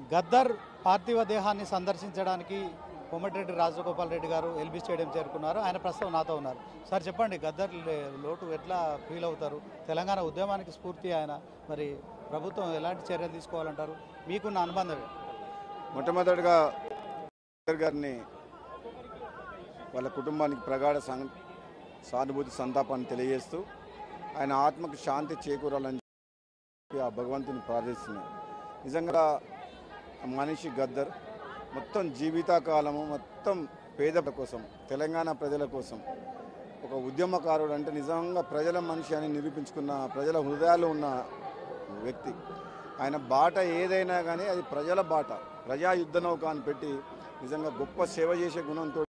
గద్దర్ పార్థివ దేహాన్ని సందర్శించడానికి కోమటిరెడ్డి రాజగోపాల్ రెడ్డి గారు ఎల్బీ స్టేడియం చేరుకున్నారు ఆయన ప్రస్తుతం నాతో ఉన్నారు సార్ చెప్పండి గద్దర్ లే- లోటు ఎట్లా ఫీల్ అవుతారు తెలంగాణ ఉద్యమానికి స్ఫూర్తి ఆయన మరి ప్రభుత్వం ఎలాంటి చర్యలు తీసుకోవాలంటారు మీకున్న అనుబంధమే మొట్టమొదటిగా అంబేద్కర్ గారిని వాళ్ళ కుటుంబానికి ప్రగాఢ సం సానుభూతి సంతాపాన్ని తెలియజేస్తూ ఆయన ఆత్మకు శాంతి చేకూరాలని చెప్పి ఆ భగవంతుని ప్రార్థిస్తున్నాను నిజంగా మనిషి గద్దర్ మొత్తం జీవితకాలము మొత్తం పేద కోసం తెలంగాణ ప్రజల కోసం ఒక ఉద్యమకారుడు అంటే నిజంగా ప్రజల మనిషి అని నిరూపించుకున్న ప్రజల హృదయాల్లో ఉన్న వ్యక్తి ఆయన బాట ఏదైనా కానీ అది ప్రజల బాట ప్రజా యుద్ధ నౌక అని పెట్టి నిజంగా గొప్ప సేవ చేసే గుణంతో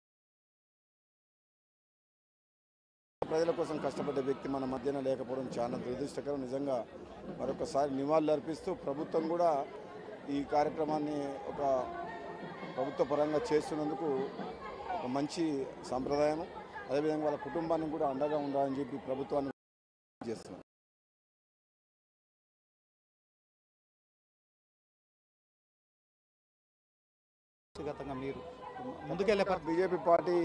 ప్రజల కోసం కష్టపడ్డ వ్యక్తి మన మధ్యన లేకపోవడం చాలా దురదృష్టకరం నిజంగా మరొకసారి నివాళులు అర్పిస్తూ ప్రభుత్వం కూడా ఈ కార్యక్రమాన్ని ఒక ప్రభుత్వ పరంగా చేస్తున్నందుకు ఒక మంచి సాంప్రదాయం అదేవిధంగా వాళ్ళ కుటుంబానికి కూడా అండగా ఉండాలని చెప్పి ప్రభుత్వాన్ని చేస్తున్నాం వ్యక్తిగతంగా మీరు ముందుకెళ్లే పరి- బీజేపీ పార్టీ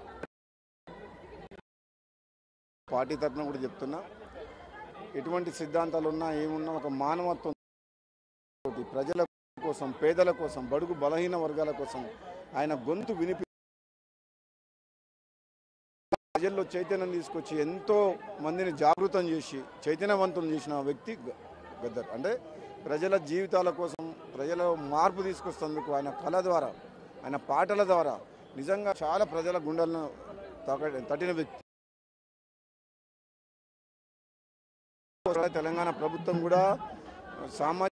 పార్టీ తరఫున కూడా చెప్తున్నా ఎటువంటి సిద్ధాంతాలు ఉన్నా ఏమున్నా ఒక మానవత్వం తోటి ప్రజల కోసం పేదల కోసం బడుగు బలహీన వర్గాల కోసం ఆయన గొంతు వినిపి ప్రజల్లో చైతన్యం తీసుకొచ్చి ఎంతో మందిని జాగృతం చేసి చైతన్యవంతులు చేసిన వ్యక్తి గ- గద్దర్ అంటే ప్రజల జీవితాల కోసం ప్రజల మార్పు తీసుకొస్తేందుకు ఆయన కళ ద్వారా ఆయన పాటల ద్వారా నిజంగా చాలా ప్రజల గుండెలను తాక తట్టిన వ్యక్తి తెలంగాణ ప్రభుత్వం కూడా సామాజిక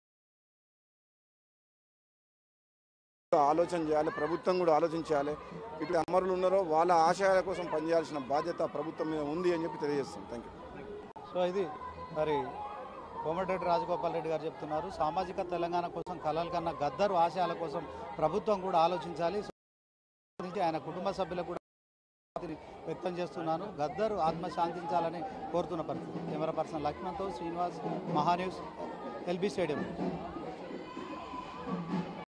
ఆలోచన చేయాలి ప్రభుత్వం కూడా ఆలోచించాలి ఇటు అమరులు ఉన్నారో వాళ్ళ ఆశయాల కోసం పనిచేయాల్సిన బాధ్యత ప్రభుత్వం మీద ఉంది అని చెప్పి తెలియజేస్తాం థ్యాంక్ యూ సో ఇది మరి కోమటిరెడ్డి రాజగోపాల్ రెడ్డి గారు చెప్తున్నారు సామాజిక తెలంగాణ కోసం కలల కన్నా గద్దరు ఆశయాల కోసం ప్రభుత్వం కూడా ఆలోచించాలి సో గురించి ఆయన కుటుంబ సభ్యులకు కూడా దీన్ని వ్యక్తం చేస్తున్నాను గద్దరు ఆత్మ శాంతించాలని కోరుతున్న పరిస్థితి కెమెరా పర్సన్ లక్ష్మణ్తో శ్రీనివాస్ మహాన్యూస్ ఎల్బీ స్టేడియం